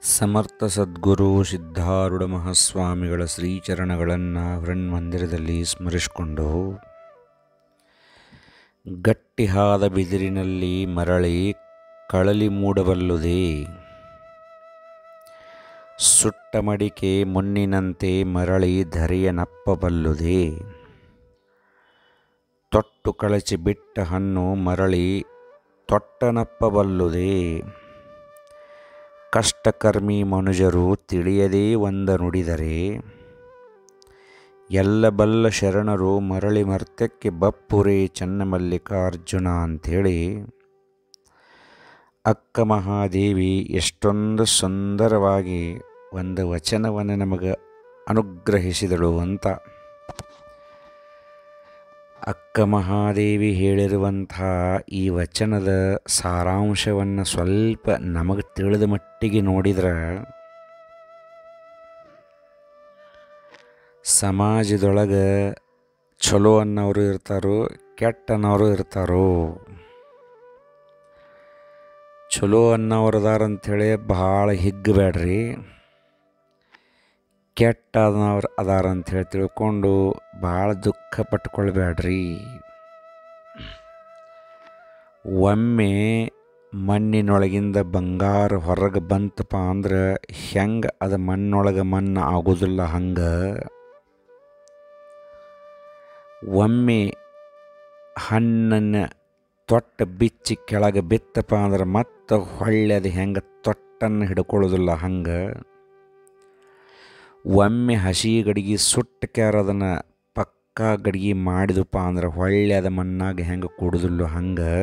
ಸಮರ್ಥ ಸದ್ಗುರು ಸಿದ್ಧಾರೂಢ ಮಹಾಸ್ವಾಮಿಗಳ ಶ್ರೀಚರಣಗಳನ್ನು ಮಂದಿರದಲ್ಲಿ ಸ್ಮರಿಸಿಕೊಂಡು ಗಟ್ಟಿಯಾದ ಬಿದಿರಿನಲ್ಲಿ ಮರಳಿ ಕಳಲಿ ಮೂಡಬಲ್ಲುದೇ ಸುಟ್ಟ ಮಡಿಕೆ ಮುನ್ನಿನಂತೆ ಮರಳಿ ಧರೆಯ ನಪ್ಪಬಲ್ಲುದೇ ತೊಟ್ಟು ಕಳಚಿ ಬಿಟ್ಟ ಹಣ್ಣು ಮರಳಿ ತೊಟ್ಟನಪ್ಪಬಲ್ಲುದೇ ಕಷ್ಟಕರ್ಮಿ ಮನುಜರು ತಿಳಿಯದೇ ಒಂದ ನುಡಿದರೆ ಎಲ್ಲ ಬಲ್ಲ ಶರಣರು ಮರಳಿ ಮರ್ತ್ಯಕ್ಕೆ ಬಪ್ಪುರೇ ಚನ್ನಮಲ್ಲಿಕಾರ್ಜುನ ಅಂಥೇಳಿ ಅಕ್ಕ ಮಹಾದೇವಿ ಎಷ್ಟೊಂದು ಸುಂದರವಾಗಿ ಒಂದು ವಚನವನ್ನು ನಮಗೆ ಅನುಗ್ರಹಿಸಿದಳು ಅಂತ ಅಕ್ಕ ಮಹಾದೇವಿ ಹೇಳಿರುವಂಥ ಈ ವಚನದ ಸಾರಾಂಶವನ್ನು ಸ್ವಲ್ಪ ನಮಗೆ ತಿಳಿದ ಮಟ್ಟಿಗೆ ನೋಡಿದ್ರೆ ಸಮಾಜದೊಳಗೆ ಚಲೋ ಅನ್ನೋರು ಇರ್ತಾರೋ ಕೆಟ್ಟ ಅನ್ನೋರು ಇರ್ತಾರೋ ಚಲೋ ಅನ್ನೋರು ಅದಾರ ಅಂಥೇಳಿ ಭಾಳ ಹಿಗ್ಗಬೇಡ್ರಿ ಕೆಟ್ಟ ಅದವ್ರು ಅದಾರ ಅಂಥೇಳಿ ತಿಳ್ಕೊಂಡು ಭಾಳ ದುಃಖ ಪಟ್ಕೊಳ್ಬೇಡ್ರಿ ಒಮ್ಮೆ ಮಣ್ಣಿನೊಳಗಿಂದ ಬಂಗಾರ ಹೊರಗೆ ಬಂತಪ್ಪ ಅಂದ್ರೆ ಹೆಂಗೆ ಅದು ಮಣ್ಣೊಳಗೆ ಮಣ್ಣು ಆಗೋದಿಲ್ಲ ಹಂಗೆ ಒಮ್ಮೆ ಹಣ್ಣನ್ನು ತೊಟ್ಟ ಬಿಚ್ಚಿ ಕೆಳಗೆ ಬಿತ್ತಪ್ಪ ಅಂದ್ರೆ ಮತ್ತೆ ಹೊಳ್ಳಿ ಅದು ಹೆಂಗೆ ತೊಟ್ಟನ್ನು ಹಿಡ್ಕೊಳ್ಳೋದಿಲ್ಲ ಹಂಗೆ ಒಮ್ಮೆ ಹಸಿ ಗಡಿಗೆ ಸುಟ್ಟ ಕ್ಯಾರ ಅದನ್ನು ಪಕ್ಕಾ ಗಡಿಗೆ ಮಾಡಿದಪ್ಪ ಅಂದ್ರೆ ಹೊಳ್ಳಿ ಅದ ಮಣ್ಣಾಗ ಹೆಂಗೆ ಕೂಡುದಿಲ್ಲ ಹಂಗೆ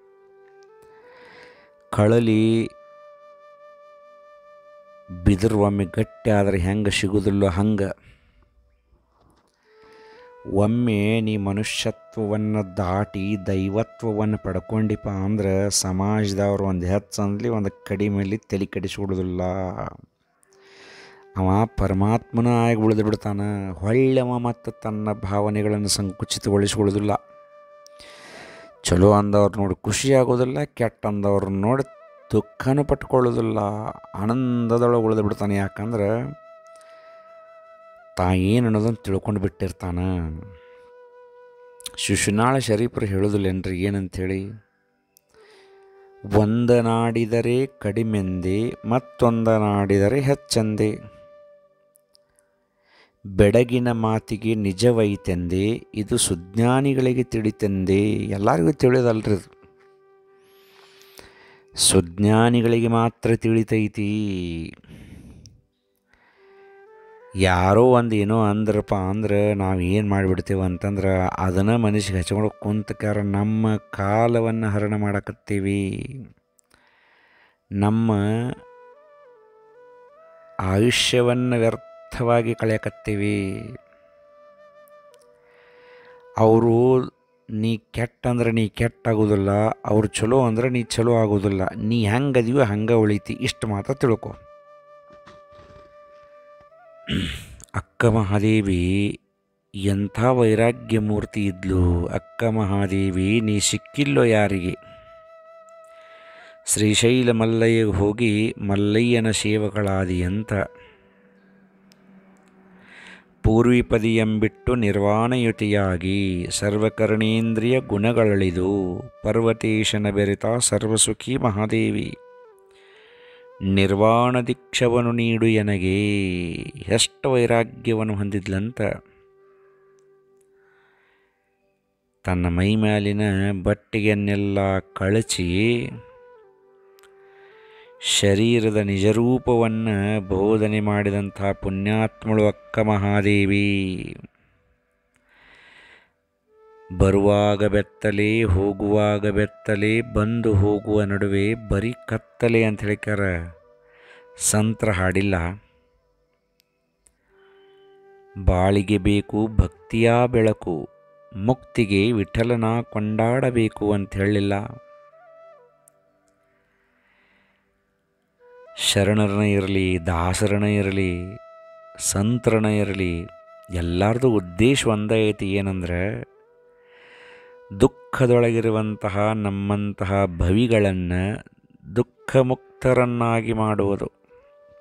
ಕಳಲಿ ಬಿದಿರು ಒಮ್ಮೆ ಗಟ್ಟಿ ಆದರೆ ಹೆಂಗೆ ಸಿಗುದಿಲ್ಲ ಹಂಗೆ ಒಮ್ಮೆ ನೀ ಮನುಷ್ಯತ್ವವನ್ನು ದಾಟಿ ದೈವತ್ವವನ್ನು ಪಡ್ಕೊಂಡಿಪ್ಪ ಅಂದ್ರೆ ಸಮಾಜದವ್ರು ಒಂದು ಹೆಚ್ಚಂದ್ಲಿ ಒಂದು ಕಡಿಮೆಲಿ ತಲೆ ಕೆಡಿಸ್ಬಿಡೋದಿಲ್ಲ ಅವ ಪರಮಾತ್ಮನ ಆಗಿ ಉಳಿದು ಬಿಡ್ತಾನೆ ಹೊಳ್ಳವ ಮತ್ತು ತನ್ನ ಭಾವನೆಗಳನ್ನು ಸಂಕುಚಿತಗೊಳಿಸ್ಕೊಳ್ಳೋದಿಲ್ಲ ಚಲೋ ಅಂದವ್ರು ನೋಡಿ ಖುಷಿ ಆಗೋದಿಲ್ಲ ಕೆಟ್ಟ ಅಂದವ್ರು ನೋಡಿ ದುಃಖನೂ ಪಟ್ಕೊಳ್ಳೋದಿಲ್ಲ ಆನಂದದೊಳಗೆ ಉಳಿದು ಬಿಡ್ತಾನೆ ಯಾಕಂದ್ರೆ ತಾ ಏನು ಅನ್ನೋದನ್ನು ತಿಳ್ಕೊಂಡು ಬಿಟ್ಟಿರ್ತಾನೆ ಶಿಶುನಾಳ ಶರೀಫರು ಹೇಳೋದಿಲ್ಲೇನ್ರಿ ಏನಂಥೇಳಿ ಒಂದ ನಾಡಿದರೆ ಕಡಿಮೆಂದೆ ಮತ್ತೊಂದ ನಾಡಿದರೆ ಹೆಚ್ಚಂದೆ ಬೆಡಗಿನ ಮಾತಿಗೆ ನಿಜವೈತೆಂದೆ ಇದು ಸುಜ್ಞಾನಿಗಳಿಗೆ ತಿಳಿತೆಂದೆ ಎಲ್ಲರಿಗೂ ತಿಳಿದಲ್ರಿ ಇದು ಸುಜ್ಞಾನಿಗಳಿಗೆ ಮಾತ್ರ ತಿಳಿತೈತಿ ಯಾರೋ ಒಂದು ಏನೋ ಅಂದ್ರಪ್ಪ ಅಂದ್ರೆ ನಾವು ಏನು ಮಾಡಿಬಿಡ್ತೇವೆ ಅಂತಂದ್ರೆ ಅದನ್ನು ಮನಸ್ಸಿಗೆ ಹಚ್ಕೊಂಡು ಕುಂತಕಾರ ನಮ್ಮ ಕಾಲವನ್ನು ಹರಣ ಮಾಡಕತ್ತೀವಿ ನಮ್ಮ ಆಯುಷ್ಯವನ್ನು ವ್ಯರ್ಥವಾಗಿ ಕಳೆಯಕತ್ತೀವಿ ಅವರು ನೀ ಕೆಟ್ಟ ಅಂದ್ರೆ ನೀ ಕೆಟ್ಟ ಆಗೋದಿಲ್ಲ ಅವ್ರು ಚಲೋ ಅಂದ್ರೆ ನೀ ಚಲೋ ಆಗೋದಿಲ್ಲ ನೀ ಹೆಂಗೆ ಅದೀವೋ ಹಂಗೆ ಉಳಿತಿ ಇಷ್ಟು ಮಾತ್ರ ತಿಳ್ಕೊ ಅಕ್ಕ ಮಹಾದೇವಿ ಎಂಥ ವೈರಾಗ್ಯ ಮೂರ್ತಿ ಇದ್ಲು ಅಕ್ಕ ಮಹಾದೇವಿ ನೀ ಸಿಕ್ಕಿಲ್ಲೋ ಯಾರಿಗೆ ಶ್ರೀಶೈಲ ಮಲ್ಲಯ್ಯಗೆ ಹೋಗಿ ಮಲ್ಲಯ್ಯನ ಸೇವಕಳಾದಿ ಅಂತ ಪೂರ್ವಿಪದಿಯಂಬಿಟ್ಟು ನಿರ್ವಾಣಯುತಿಯಾಗಿ ಸರ್ವಕರ್ಣೇಂದ್ರಿಯ ಗುಣಗಳಳಿದು ಪರ್ವತೇಶನ ಬೆರೆತ ಸರ್ವಸುಖಿ ಮಹಾದೇವಿ ನಿರ್ವಾಣ ದೀಕ್ಷವನ್ನು ನೀಡು ಎನಗೆ ಎಷ್ಟು ವೈರಾಗ್ಯವನ್ನು ಹೊಂದಿದ್ಲಂತ ತನ್ನ ಮೈ ಮೇಲಿನ ಬಟ್ಟೆಯನ್ನೆಲ್ಲ ಕಳಚಿ ಶರೀರದ ನಿಜರೂಪವನ್ನು ಬೋಧನೆ ಮಾಡಿದಂಥ ಪುಣ್ಯಾತ್ಮಳು ಅಕ್ಕ ಮಹಾದೇವಿ ಬರುವಾಗ ಬೆತ್ತಲೆ ಹೋಗುವಾಗ ಬೆತ್ತಲೆ ಬಂದು ಹೋಗುವ ನಡುವೆ ಬರೀ ಕತ್ತಲೆ ಅಂತ ಹೇಳಿಕಾರ ಸಂತ್ರ ಹಾಡಿಲ್ಲ ಬಾಳಿಗೆ ಬೇಕು ಭಕ್ತಿಯ ಬೆಳಕು ಮುಕ್ತಿಗೆ ವಿಠಲನ ಕೊಂಡಾಡಬೇಕು ಅಂತ ಹೇಳಿಲ್ಲ ಶರಣರನ ಇರಲಿ ದಾಸರನ ಇರಲಿ ಸಂತ್ರನ ಇರಲಿ ಎಲ್ಲರದು ಉದ್ದೇಶ ಒಂದೇ ಐತಿ ಏನಂದ್ರೆ ದುಃಖದೊಳಗಿರುವಂತಹ ನಮ್ಮಂತಹ ಭವಿಗಳನ್ನು ದುಃಖ ಮುಕ್ತರನ್ನಾಗಿ ಮಾಡುವುದು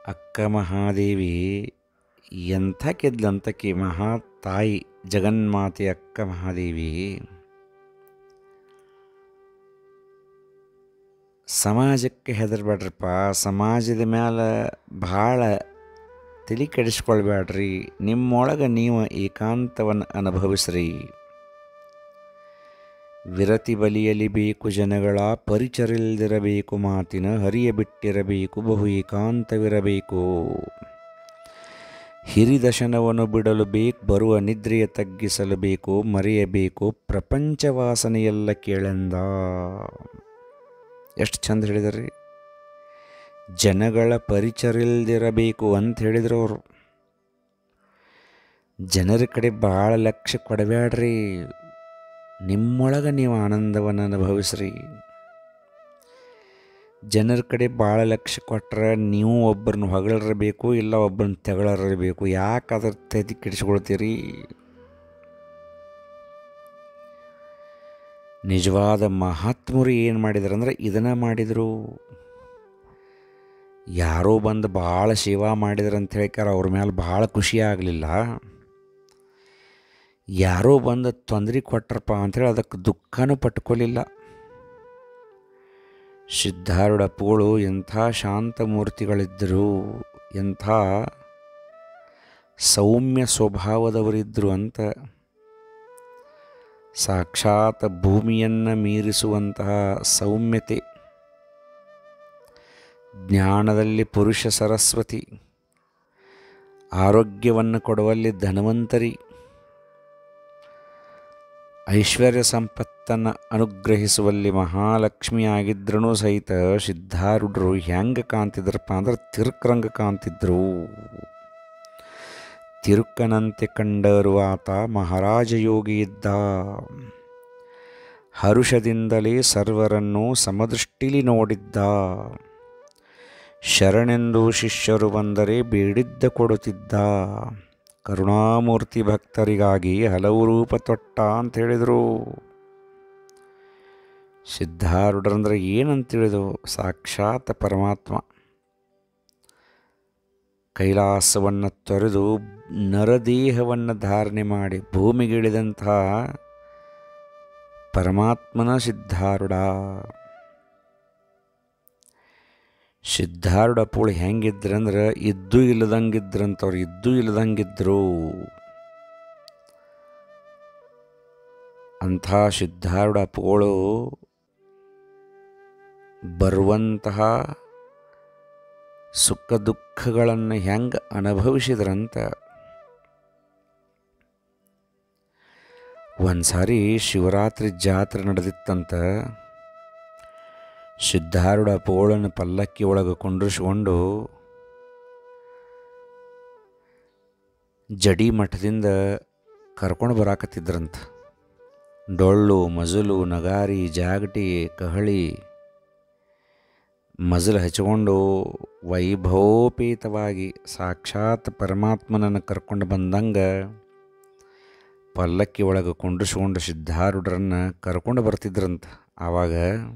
ಅಕ್ಕ ಮಹಾದೇವಿ ಎಂಥಕ್ಕಿದ್ಲಂತಕಿ ಮಹಾ ತಾಯಿ ಜಗನ್ಮಾತೆ ಅಕ್ಕ ಮಹಾದೇವಿ ಸಮಾಜಕ್ಕೆ ಹೆದರ್ಬೇಡ್ರಪ್ಪ ಸಮಾಜದ ಮ್ಯಾಲೆ ಭಾಳ ತಲೆ ಕೆಡಿಸ್ಕೊಳ್ಬೇಡ್ರಿ ನಿಮ್ಮೊಳಗೆ ನೀವು ಏಕಾಂತವನ್ನು ಅನುಭವಿಸ್ರಿ ವಿರತಿ ಬಲಿಯಲಿ ಬೇಕು ಜನಗಳ ಪರಿಚರಿಲ್ದಿರಬೇಕು ಮಾತಿನ ಹರಿಯ ಬಿಟ್ಟಿರಬೇಕು ಬಹು ಏಕಾಂತವಿರಬೇಕು ಹಿರಿದಶನವನ್ನು ಬಿಡಲು ಬೇಕು ಬರುವ ನಿದ್ರೆಯ ತಗ್ಗಿಸಲು ಬೇಕು ಮರೆಯಬೇಕು ಪ್ರಪಂಚ ವಾಸನೆಯೆಲ್ಲ ಕೇಳೆಂದ ಎಷ್ಟು ಚಂದ ಹೇಳಿದಾರೆ ಜನಗಳ ಪರಿಚರಿಲ್ದಿರಬೇಕು ಅಂತ ಹೇಳಿದ್ರು ಅವರು ಜನರ ಕಡೆ ಭಾಳ ಲಕ್ಷ್ಯ ಕೊಡಬೇಡ್ರಿ ನಿಮ್ಮೊಳಗೆ ನೀವು ಆನಂದವನ್ನು ಅನುಭವಿಸ್ರಿ ಜನರ ಕಡೆ ಭಾಳ ಲಕ್ಷ್ಯ ಕೊಟ್ಟರೆ ನೀವು ಒಬ್ಬರನ್ನ ಹೊಗಳಿರಬೇಕು ಇಲ್ಲ ಒಬ್ಬರನ್ನ ತೆಗಳಿರಬೇಕು ಯಾಕೆ ಅದ್ರ ತೆದಿ ಕೆಡಿಸ್ಕೊಳ್ತೀರಿ ನಿಜವಾದ ಮಹಾತ್ಮರು ಏನು ಮಾಡಿದ್ರು ಅಂದ್ರೆ ಇದನ್ನು ಮಾಡಿದರು ಯಾರೋ ಬಂದು ಭಾಳ ಸೇವಾ ಮಾಡಿದ್ರು ಅಂತ ಹೇಳ್ಕಾರ ಅವ್ರ ಮೇಲೆ ಭಾಳ ಖುಷಿ ಆಗಲಿಲ್ಲ ಯಾರೋ ಬಂದು ತೊಂದರೆ ಕೊಟ್ರಪ್ಪ ಅಂಥೇಳಿ ಅದಕ್ಕೆ ದುಃಖನೂ ಪಟ್ಕೊಲಿಲ್ಲ ಸಿದ್ಧಾರೂಢಪ್ಪಗಳು ಎಂಥ ಶಾಂತ ಮೂರ್ತಿಗಳಿದ್ದರು ಎಂಥ ಸೌಮ್ಯ ಸ್ವಭಾವದವರಿದ್ದರು ಅಂತ ಸಾಕ್ಷಾತ್ ಭೂಮಿಯನ್ನು ಮೀರಿಸುವಂತಹ ಸೌಮ್ಯತೆ ಜ್ಞಾನದಲ್ಲಿ ಪುರುಷ ಸರಸ್ವತಿ ಆರೋಗ್ಯವನ್ನು ಕೊಡುವಲ್ಲಿ ಧನವಂತರಿ ಐಶ್ವರ್ಯ ಸಂಪತ್ತನ್ನು ಅನುಗ್ರಹಿಸುವಲ್ಲಿ ಮಹಾಲಕ್ಷ್ಮಿಯಾಗಿದ್ರೂ ಸಹಿತ ಸಿದ್ಧಾರೂಢರು ಹೆಂಗೆ ಕಾಣ್ತಿದ್ರಪ್ಪ ಅಂದ್ರೆ ತಿರುಕ್ರಂಗ ಕಾಣ್ತಿದ್ರು ತಿರುಕನಂತೆ ಕಂಡರು ಆತ ಮಹಾರಾಜ ಯೋಗಿ ಇದ್ದ ಹರುಷದಿಂದಲೇ ಸರ್ವರನ್ನು ಸಮದೃಷ್ಟಿಲಿ ನೋಡಿದ್ದ ಶರಣೆಂದು ಶಿಷ್ಯರು ಬಂದರೆ ಬೇಡಿದ್ದ ಕೊಡುತ್ತಿದ್ದ ಕರುಣಾಮೂರ್ತಿ ಭಕ್ತರಿಗಾಗಿ ಹಲವು ರೂಪ ತೊಟ್ಟ ಅಂತ ಹೇಳಿದರು ಸಿದ್ಧಾರೂಢರಂದ್ರೆ ಏನಂತ ಹೇಳಿದವು ಸಾಕ್ಷಾತ್ ಪರಮಾತ್ಮ ಕೈಲಾಸವನ್ನು ತೊರೆದು ನರದೇಹವನ್ನು ಧಾರಣೆ ಮಾಡಿ ಭೂಮಿಗಿಳಿದಂತಹ ಪರಮಾತ್ಮನ ಸಿದ್ಧಾರೂಢ ಸಿದ್ಧಾರೂಢ ಪೂಳು ಹೆಂಗಿದ್ರಂದ್ರೆ ಇದ್ದು ಇಲ್ಲದಂಗಿದ್ರಂತವ್ರು ಇದ್ದು ಇಲ್ಲದಂಗಿದ್ರು ಅಂಥ ಸಿದ್ಧಾರೂಢ ಪೋಳು ಬರುವಂತಹ ಸುಖ ದುಃಖಗಳನ್ನು ಹೆಂಗೆ ಅನುಭವಿಸಿದ್ರಂತ ಒಂದು ಸಾರಿ ಶಿವರಾತ್ರಿ ಜಾತ್ರೆ ನಡೆದಿತ್ತಂತ ಸಿದ್ಧಾರೂಢ ಪೋಳನ ಪಲ್ಲಕ್ಕಿ ಒಳಗೆ ಕುಂಡ್ರಿಸ್ಕೊಂಡು ಜಡಿ ಮಠದಿಂದ ಕರ್ಕೊಂಡು ಬರಾಕತ್ತಿದ್ರಂತ ಡೊಳ್ಳು ಮಜಲು ನಗಾರಿ ಜಾಗಟಿ ಕಹಳಿ ಮಜಲು ಹಚ್ಕೊಂಡು ವೈಭವೋಪೇತವಾಗಿ ಸಾಕ್ಷಾತ್ ಪರಮಾತ್ಮನನ್ನು ಕರ್ಕೊಂಡು ಬಂದಂಗೆ ಪಲ್ಲಕ್ಕಿ ಒಳಗೆ ಕುಂಡ್ರಿಸ್ಕೊಂಡು ಸಿದ್ಧಾರೂಢರನ್ನು ಕರ್ಕೊಂಡು ಬರ್ತಿದ್ರಂತ ಆವಾಗ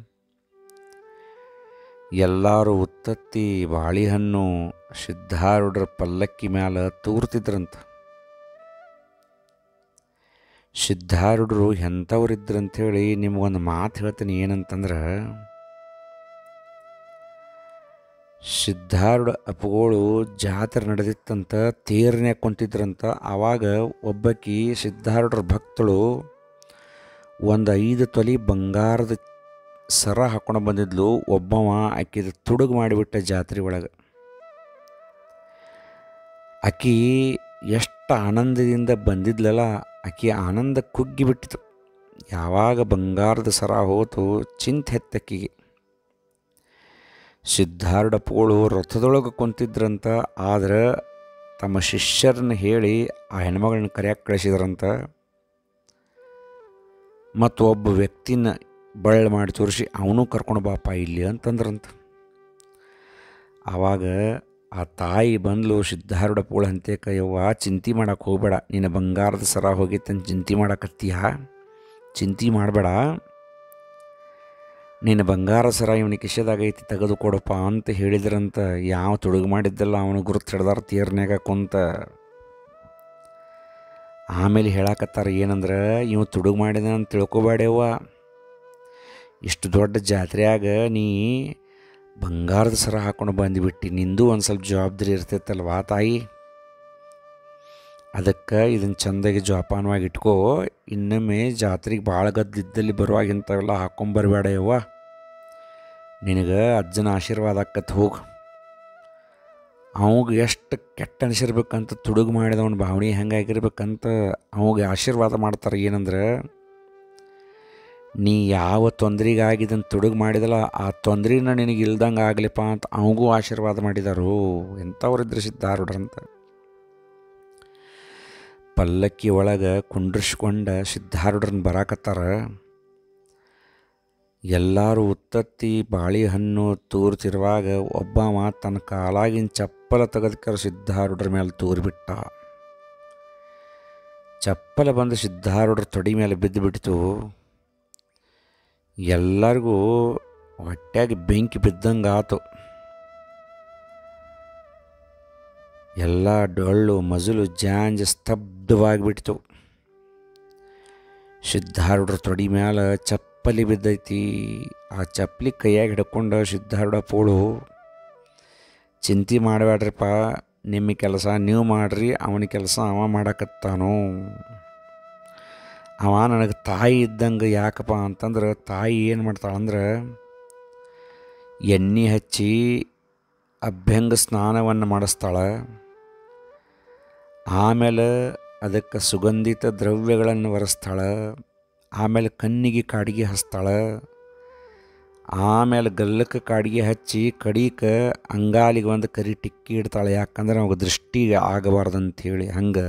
ಎಲ್ಲರೂ ಉತ್ತತ್ತಿ ಬಾಳೆಹಣ್ಣು ಸಿದ್ಧಾರೂಢರ ಪಲ್ಲಕ್ಕಿ ಮ್ಯಾಲ ತೂರ್ತಿದ್ರಂತ ಸಿದ್ಧಾರೂಢರು ಎಂಥವ್ರಿದ್ರಂಥೇಳಿ ನಿಮ್ಗೊಂದು ಮಾತು ಹೇಳ್ತೀನಿ ಏನಂತಂದ್ರೆ ಸಿದ್ಧಾರೂಢ ಅಪ್ಪಗಳು ಜಾತ್ರೆ ನಡೆದಿತ್ತಂತ ತೇರ್ನ್ಯಾಗ ಕುಂತಿದ್ರಂತ ಆವಾಗ ಒಬ್ಬಕಿ ಸಿದ್ಧಾರೂಢರ ಭಕ್ತಳು ಒಂದು ಐದು ತೊಲಿ ಬಂಗಾರದ ಸರ ಹಾಕೊಂಡು ಬಂದಿದ್ಲು ಒಬ್ಬವ ಆಕಿದ ತುಡುಗು ಮಾಡಿಬಿಟ್ಟ ಜಾತ್ರೆ ಒಳಗೆ ಆಕಿ ಎಷ್ಟು ಆನಂದದಿಂದ ಬಂದಿದ್ಲಲ್ಲ ಆಕಿ ಆನಂದ ಕುಗ್ಗಿಬಿಟ್ಟಿತು ಯಾವಾಗ ಬಂಗಾರದ ಸರ ಹೋತು ಚಿಂತೆ ಹೆತ್ತಕ್ಕಿಗೆ ಸಿದ್ಧಾರೂಢ ಪೋಳು ರಥದೊಳಗೆ ಕುಂತಿದ್ರಂತ ಆದ್ರೆ ತಮ್ಮ ಶಿಷ್ಯರನ್ನ ಹೇಳಿ ಆ ಹೆಣ್ಮಗಳನ್ನ ಕರೆಯಕ್ಕೆ ಕಳಿಸಿದ್ರಂತ ಮತ್ತು ಒಬ್ಬ ವ್ಯಕ್ತಿನ ಬಳ್ಳ ಮಾಡಿ ತೋರಿಸಿ ಅವನು ಕರ್ಕೊಂಡು ಬಾಪ ಇಲ್ಲಿ ಅಂತಂದ್ರಂತ ಆವಾಗ ಆ ತಾಯಿ ಬಂದ್ಲು ಸಿದ್ಧಾರೂಢ ಪೋಳ ಅಂತ್ಯಕ ಯವ್ವ ಚಿಂತೆ ಮಾಡಕ್ಕೆ ಹೋಗಬೇಡ ನಿನ್ನ ಬಂಗಾರದ ಸರ ಹೋಗಿತ್ತಂತ ಚಿಂತೆ ಮಾಡಕತ್ತೀಯ ಚಿಂತೆ ಮಾಡಬೇಡ ನಿನ್ನ ಬಂಗಾರ ಸರ ಇವನಿಗೆ ಕಿಶೆದಾಗೈತಿ ತೆಗೆದು ಕೊಡಪ್ಪ ಅಂತ ಹೇಳಿದ್ರಂತ ಯಾವ ತುಡುಗು ಮಾಡಿದ್ದಲ್ಲ ಅವನು ಗುರುತು ಹಿಡ್ದಾರ ತೀರ್ನ್ಯಾಗ ಕುಂತ ಆಮೇಲೆ ಹೇಳಾಕತ್ತಾರ ಏನಂದ್ರೆ ಇವ ತುಡುಗು ಮಾಡಿದ ಅಂತ ತಿಳ್ಕೊಬೇಡವ್ವ ಇಷ್ಟು ದೊಡ್ಡ ಜಾತ್ರೆಯಾಗ ನೀ ಬಂಗಾರದ ಸರ ಹಾಕೊಂಡು ಬಂದುಬಿಟ್ಟು ನಿಂದು ಒಂದು ಸ್ವಲ್ಪ ಜವಾಬ್ದಾರಿ ಇರ್ತೈತಲ್ವಾ ತಾಯಿ ಅದಕ್ಕೆ ಇದನ್ನು ಚಂದಾಗಿ ಜೋಪಾನವಾಗಿ ಇಟ್ಕೋ ಇನ್ನೊಮ್ಮೆ ಜಾತ್ರೆಗೆ ಭಾಳ ಗದ್ದಿದ್ದಲ್ಲಿ ಬರುವಾಗ ಇಂಥವೆಲ್ಲ ಹಾಕ್ಕೊಂಬರ್ಬೇಡ ಯವ್ವ ನಿನಗೆ ಅಜ್ಜನ ಆಶೀರ್ವಾದ ಆಕತ್ ಹೋಗು ಅವಾಗ ಎಷ್ಟು ಕೆಟ್ಟ ಅನಿಸಿರ್ಬೇಕಂತ ತುಡುಗು ಮಾಡಿದವನ ಭಾವನೆ ಹೆಂಗಾಗಿರ್ಬೇಕಂತ ಅವಾಗ ಆಶೀರ್ವಾದ ಮಾಡ್ತಾರೆ ಏನಂದ್ರೆ ನೀ ಯಾವ ತೊಂದರೆಗಾಗಿ ಇದನ್ನು ತುಡುಗು ಮಾಡಿದಲ್ಲ ಆ ತೊಂದ್ರೆನ ನಿನಗೆ ಇಲ್ದಂಗೆ ಆಗಲಿಪ್ಪ ಅಂತ ಅವಗೂ ಆಶೀರ್ವಾದ ಮಾಡಿದಾರು ಎಂಥವ್ರಿದ್ರು ಸಿದ್ಧಾರೂಢರಂತ ಪಲ್ಲಕ್ಕಿ ಒಳಗೆ ಕುಂಡ್ರಿಸ್ಕೊಂಡ ಸಿದ್ಧಾರೂಢರನ್ನ ಬರಾಕತ್ತಾರ ಎಲ್ಲರೂ ಉತ್ತತ್ತಿ ಬಾಳೆಹಣ್ಣು ತೂರ್ತಿರುವಾಗ ಒಬ್ಬವ ತನ್ನ ಕಾಲಾಗಿನ ಚಪ್ಪಲ ತೆಗೆದಕ್ಕಾರ ಸಿದ್ಧಾರೂಢರ ಮೇಲೆ ತೂರಿಬಿಟ್ಟ ಚಪ್ಪಲ ಬಂದು ಸಿದ್ಧಾರೂಢರ ತೊಡಿ ಮೇಲೆ ಬಿದ್ದು ಬಿಡ್ತು ಎಲ್ಲರಿಗೂ ಹೊಟ್ಯಾಗಿ ಬೆಂಕಿ ಬಿದ್ದಂಗೆ ಆತು ಎಲ್ಲ ಡೊಳ್ಳು ಮಜಲು ಜಾಂಜ ಸ್ತಬ್ಧವಾಗಿಬಿಡ್ತು ಸಿದ್ಧಾರೂಢರ ತೊಡಿ ಮ್ಯಾಲ ಚಪ್ಪಲಿ ಬಿದ್ದೈತಿ ಆ ಚಪ್ಪಲಿ ಕೈಯಾಗ ಹಿಡ್ಕೊಂಡು ಸಿದ್ಧಾರೂಢ ಪೋಳು ಚಿಂತೆ ಮಾಡಬೇಡ್ರಿಪ್ಪ ನಿಮ್ಮ ಕೆಲಸ ನೀವು ಮಾಡ್ರಿ ಅವನ ಕೆಲಸ ಅವ ಮಾಡಕತ್ತಾನು ಅವ ನನಗೆ ತಾಯಿ ಇದ್ದಂಗೆ ಯಾಕಪ್ಪ ಅಂತಂದ್ರೆ ತಾಯಿ ಏನು ಮಾಡ್ತಾಳಂದ್ರೆ ಎಣ್ಣೆ ಹಚ್ಚಿ ಅಭ್ಯಂಗ ಸ್ನಾನವನ್ನು ಮಾಡಿಸ್ತಾಳೆ ಆಮೇಲೆ ಅದಕ್ಕೆ ಸುಗಂಧಿತ ದ್ರವ್ಯಗಳನ್ನು ಒರೆಸ್ತಾಳೆ ಆಮೇಲೆ ಕಣ್ಣಿಗೆ ಕಾಡಿಗೆ ಹಚ್ತಾಳೆ ಆಮೇಲೆ ಗಲ್ಲಕ್ಕೆ ಕಾಡಿಗೆ ಹಚ್ಚಿ ಕಡೀಕ ಅಂಗಾಲಿಗೆ ಒಂದು ಕರಿ ಟಿಕ್ಕಿ ಇಡ್ತಾಳೆ ಯಾಕಂದ್ರೆ ಅವಾಗ ದೃಷ್ಟಿ ಆಗಬಾರ್ದಂಥೇಳಿ ಹಂಗೆ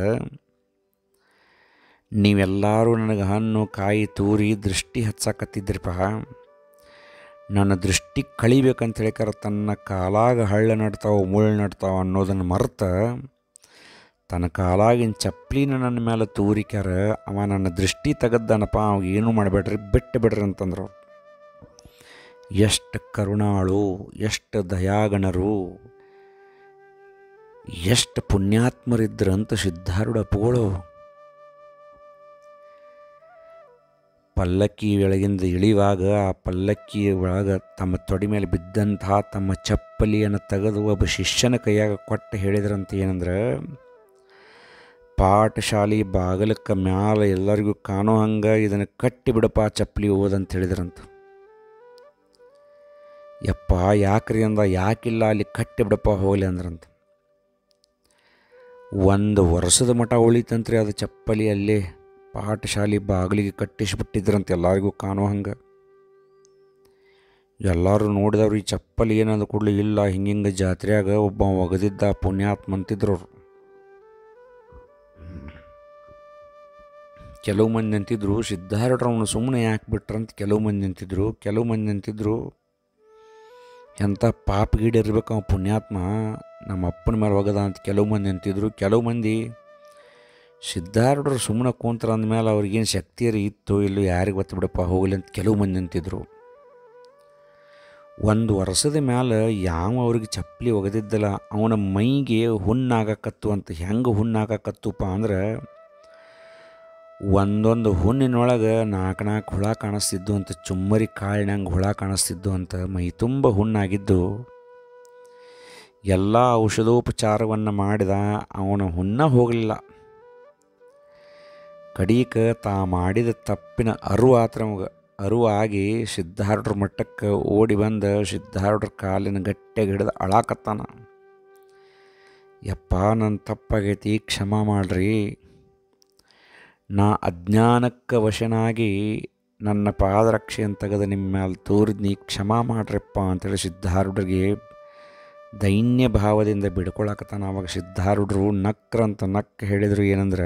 ನೀವೆಲ್ಲರೂ ನನಗೆ ಹಣ್ಣು ಕಾಯಿ ತೂರಿ ದೃಷ್ಟಿ ಹಚ್ಚಾಕತ್ತಿದ್ರಿಪ್ಪ ನನ್ನ ದೃಷ್ಟಿ ಕಳಿಬೇಕಂತ ಹೇಳಿಕಾರ ತನ್ನ ಕಾಲಾಗ ಹಳ್ಳ ನಡ್ತಾವೆ ಮುಳ್ಳು ನಡ್ತಾವೆ ಅನ್ನೋದನ್ನು ಮರ್ತ ತನ್ನ ಕಾಲಾಗಿನ ಚಪ್ಪಲಿನ ನನ್ನ ಮೇಲೆ ತೂರಿಕ್ಯಾರ ಅವ ನನ್ನ ದೃಷ್ಟಿ ತೆಗದ್ದಾನಪ್ಪ ಅವಾಗ ಏನೂ ಮಾಡಬೇಡ್ರಿ ಬಿಟ್ಟು ಬಿಡ್ರಿ ಅಂತಂದ್ರು ಎಷ್ಟು ಕರುಣಾಳು ಎಷ್ಟು ದಯಾಗಣರು ಎಷ್ಟು ಪುಣ್ಯಾತ್ಮರಿದ್ರಂತ ಸಿದ್ಧಾರೂಢ ಪೋಳು ಪಲ್ಲಕ್ಕಿ ಒಳಗಿಂದ ಇಳಿವಾಗ ಆ ಪಲ್ಲಕ್ಕಿ ಒಳಗೆ ತಮ್ಮ ತೊಡಿ ಮೇಲೆ ಬಿದ್ದಂತಹ ತಮ್ಮ ಚಪ್ಪಲಿಯನ್ನು ತೆಗೆದು ಒಬ್ಬ ಶಿಷ್ಯನ ಕೈಯಾಗ ಕೊಟ್ಟು ಹೇಳಿದ್ರಂತ ಏನಂದ್ರೆ ಪಾಠಶಾಲೆ ಬಾಗಲಕ್ಕೆ ಮ್ಯಾಲ ಎಲ್ಲರಿಗೂ ಕಾಣೋ ಹಂಗೆ ಇದನ್ನು ಕಟ್ಟಿ ಬಿಡಪ್ಪ ಚಪ್ಪಲಿ ಓದಂತ ಹೇಳಿದ್ರಂತ ಯಪ್ಪ ಯಾಕ್ರಿ ಅಂದ ಯಾಕಿಲ್ಲ ಅಲ್ಲಿ ಕಟ್ಟಿ ಬಿಡಪ್ಪ ಹೋಗ್ಲಿ ಅಂದ್ರಂತ ಒಂದು ವರ್ಷದ ಮಠ ಉಳಿತಂತ್ರಿ ಅದು ಚಪ್ಪಲಿ ಅಲ್ಲೇ ಪಾಠಶಾಲೆ ಬಾಗಿಲಿಗೆ ಕಟ್ಟಿಸಿಬಿಟ್ಟಿದ್ರಂತೆ ಎಲ್ಲರಿಗೂ ಕಾಣೋ ಹಂಗೆ ಎಲ್ಲರೂ ನೋಡಿದವ್ರು ಈ ಚಪ್ಪಲಿ ಏನಂದ ಕೂಡಲೇ ಇಲ್ಲ ಹಿಂಗಿಂಗೆ ಜಾತ್ರೆಯಾಗ ಒಬ್ಬ ಒಗದಿದ್ದ ಪುಣ್ಯಾತ್ಮ ಅಂತಿದ್ರು ಅವ್ರು ಕೆಲವು ಮಂದಿ ಅಂತಿದ್ರು ಸಿದ್ಧಾರೂಢರವನು ಸುಮ್ಮನೆ ಯಾಕೆ ಬಿಟ್ರಂತ ಕೆಲವು ಮಂದಿ ಅಂತಿದ್ರು ಕೆಲವು ಮಂದಿ ಅಂತಿದ್ರು ಎಂಥ ಪಾಪಗೀಡು ಇರ್ಬೇಕು ಅವ ಪುಣ್ಯಾತ್ಮ ನಮ್ಮ ಅಪ್ಪನ ಮೇಲೆ ಒಗದ ಅಂತ ಕೆಲವು ಮಂದಿ ಅಂತಿದ್ರು ಕೆಲವು ಮಂದಿ ಸಿದ್ಧಾರೂಢರು ಸುಮ್ಮನೆ ಕೂಂತ್ರ ಅಂದಮೇಲೆ ಅವ್ರಿಗೇನು ಶಕ್ತಿಯರಿ ಇತ್ತು ಇಲ್ಲೋ ಯಾರಿಗೆ ಗೊತ್ತು ಬಿಡಪ್ಪ ಹೋಗಲಿ ಅಂತ ಕೆಲವು ಮಂದಿ ಅಂತಿದ್ರು ಒಂದು ವರ್ಷದ ಮ್ಯಾಲೆ ಯಾವ ಅವ್ರಿಗೆ ಚಪ್ಪಲಿ ಒಗೆದಿದ್ದಲ್ಲ ಅವನ ಮೈಗೆ ಹುಣ್ಣಾಗಕತ್ತು ಅಂತ ಹೆಂಗೆ ಹುಣ್ಣಾಗಕತ್ತುಪ್ಪ ಅಂದ್ರೆ ಒಂದೊಂದು ಹುಣ್ಣಿನೊಳಗೆ ನಾಲ್ಕು ನಾಲ್ಕು ಹುಳ ಕಾಣಿಸ್ತಿದ್ದು ಅಂತ ಚುಮ್ಮರಿ ಕಾಳಿನಂಗೆ ಹುಳ ಕಾಣಿಸ್ತಿದ್ದು ಅಂತ ಮೈ ತುಂಬ ಹುಣ್ಣಾಗಿದ್ದು ಎಲ್ಲ ಔಷಧೋಪಚಾರವನ್ನು ಮಾಡಿದ ಅವನ ಹುಣ್ಣ ಹೋಗಲಿಲ್ಲ ಕಡೀಕ ತಾ ಮಾಡಿದ ತಪ್ಪಿನ ಅರು ಆತ ನಮಗೆ ಅರು ಆಗಿ ಸಿದ್ಧಾರೂಢರ ಮಟ್ಟಕ್ಕೆ ಓಡಿ ಬಂದು ಸಿದ್ಧಾರೂಢರ ಕಾಲಿನ ಗಟ್ಟಿಯಾಗಿ ಹಿಡಿದು ಅಳಾಕತ್ತಾನ ಯಪ್ಪ ನನ್ನ ತಪ್ಪಾಗೈತಿ ಕ್ಷಮ ಮಾಡ್ರಿ ನಾ ಅಜ್ಞಾನಕ್ಕೆ ವಶನಾಗಿ ನನ್ನ ಪಾದರಕ್ಷೆಯನ್ನು ತೆಗೆದು ನಿಮ್ಮ ಮೇಲೆ ತೋರಿದ್ನಿ ಕ್ಷಮ ಮಾಡ್ರಪ್ಪ ಅಂತೇಳಿ ಸಿದ್ಧಾರೂಢರಿಗೆ ದೈನ್ಯ ಭಾವದಿಂದ ಬಿಡ್ಕೊಳಕತ್ತಾನ ಅವಾಗ ಸಿದ್ಧಾರೂಢರು ನಕ್ರಂತ ನಕ್ಕ ಹೇಳಿದರು ಏನಂದ್ರೆ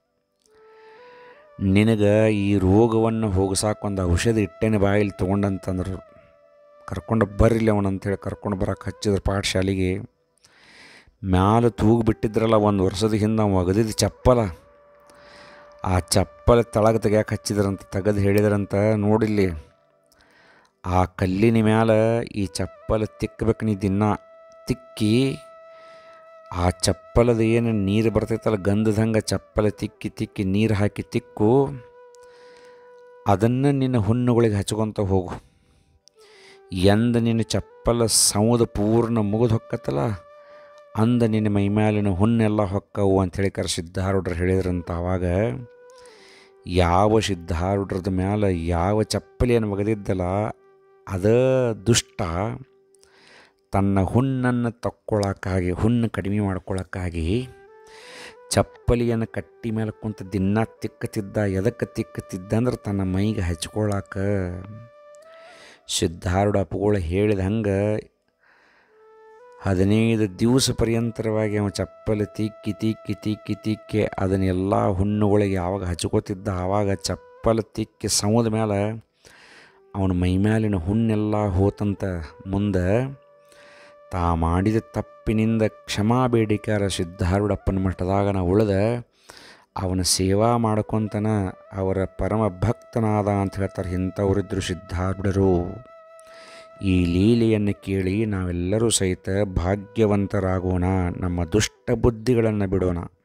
ನಿನಗೆ ಈ ರೋಗವನ್ನು ಹೋಗಸಾಕ ಒಂದು ಔಷಧಿ ಇಟ್ಟೇನೆ ಬಾಯಲ್ಲಿ ತೊಗೊಂಡಂತಂದ್ರು ಕರ್ಕೊಂಡು ಬರ್ರಿಲ್ಲ ಅವನಂತೇಳಿ ಕರ್ಕೊಂಡು ಬರೋಕೆ ಹಚ್ಚಿದ್ರು ಪಾಠಶಾಲೆಗೆ ಮ್ಯಾಲೆ ತೂಗು ಬಿಟ್ಟಿದ್ರಲ್ಲ ಒಂದು ವರ್ಷದ ಹಿಂದೆ ಅವ ಒಗದಿದ್ದ ಚಪ್ಪಲ ಆ ಚಪ್ಪಲ ತಳಗ ತೆಗ್ಯಾಕೆ ಹಚ್ಚಿದ್ರಂತ ತೆಗೆದು ಹೇಳಿದ್ರಂತ ನೋಡಿಲ್ಲಿ ಆ ಕಲ್ಲಿನ ಮ್ಯಾಲ ಈ ಚಪ್ಪಲ ತಿಕ್ಕಬೇಕು ನೀ ದಿನ ತಿಕ್ಕಿ ಆ ಚಪ್ಪಲದ ಏನು ನೀರು ಬರ್ತೈತಲ್ಲ ಗಂಧದಂಗೆ ಚಪ್ಪಲ ತಿಕ್ಕಿ ತಿಕ್ಕಿ ನೀರು ಹಾಕಿ ತಿಕ್ಕು ಅದನ್ನು ನಿನ್ನ ಹುಣ್ಣುಗಳಿಗೆ ಹಚ್ಕೊತ ಹೋಗು ಎಂದ ನಿನ್ನ ಚಪ್ಪಲ ಸೌದ ಪೂರ್ಣ ಮುಗಿದು ಹೊಕ್ಕತ್ತಲ್ಲ ಅಂದ ನಿನ್ನ ಮೈಮ್ಯಾಲಿನ ಹುಣ್ಣೆಲ್ಲ ಹೊಕ್ಕವು ಅಂಥೇಳಿ ಕರ ಸಿದ್ಧಾರೂಢರು ಹೇಳಿದ್ರಂತ ಆವಾಗ ಯಾವ ಸಿದ್ಧಾರೂಢರದ ಮ್ಯಾಲ ಯಾವ ಚಪ್ಪಲಿಯನ್ನು ಒಗೆದಿದ್ದಲ್ಲ ಅದ ದುಷ್ಟ ತನ್ನ ಹುಣ್ಣನ್ನು ತಕ್ಕೊಳ್ಳೋಕ್ಕಾಗಿ ಹುಣ್ಣು ಕಡಿಮೆ ಮಾಡ್ಕೊಳ್ಳೋಕ್ಕಾಗಿ ಚಪ್ಪಲಿಯನ್ನು ಕಟ್ಟಿ ಮೇಲೆ ಕುಂತ ದಿನ ತಿಕ್ಕತಿದ್ದ ಎದಕ್ಕೆ ತಿಕ್ಕತಿದ್ದ ಅಂದ್ರೆ ತನ್ನ ಮೈಗೆ ಹಚ್ಕೊಳ್ಳಾಕ ಸಿದ್ಧಾರೂಢ ಅಪ್ಪಗಳು ಹೇಳಿದ ಹಂಗೆ ಹದಿನೈದು ದಿವಸ ಪರ್ಯಂತರವಾಗಿ ಅವ ಚಪ್ಪಲಿ ತಿಕ್ಕಿ ತಿಕ್ಕಿ ತಿಕ್ಕಿ ತಿಕ್ಕಿ ಅದನ್ನೆಲ್ಲ ಹುಣ್ಣುಗಳಿಗೆ ಯಾವಾಗ ಹಚ್ಕೋತಿದ್ದ ಆವಾಗ ಚಪ್ಪಲ ತಿಕ್ಕಿ ಸಮುದ ಮೇಲೆ ಅವನ ಮೈಮ್ಯಾಲಿನ ಹುಣ್ಣೆಲ್ಲ ಹೋತಂತ ಮುಂದೆ ತಾ ಮಾಡಿದ ತಪ್ಪಿನಿಂದ ಕ್ಷಮಾ ಬೇಡಿಕಾರ ಸಿದ್ಧಾರೂಢಪ್ಪನ ಮಠದಾಗ ನಾ ಉಳಿದ ಅವನ ಸೇವಾ ಮಾಡ್ಕೊತನ ಅವರ ಪರಮ ಭಕ್ತನಾದ ಅಂತ ಹೇಳ್ತಾರೆ ಇಂಥವರಿದ್ದರು ಸಿದ್ಧಾರೂಢರು ಈ ಲೀಲೆಯನ್ನು ಕೇಳಿ ನಾವೆಲ್ಲರೂ ಸಹಿತ ಭಾಗ್ಯವಂತರಾಗೋಣ ನಮ್ಮ ದುಷ್ಟ ಬುದ್ಧಿಗಳನ್ನು ಬಿಡೋಣ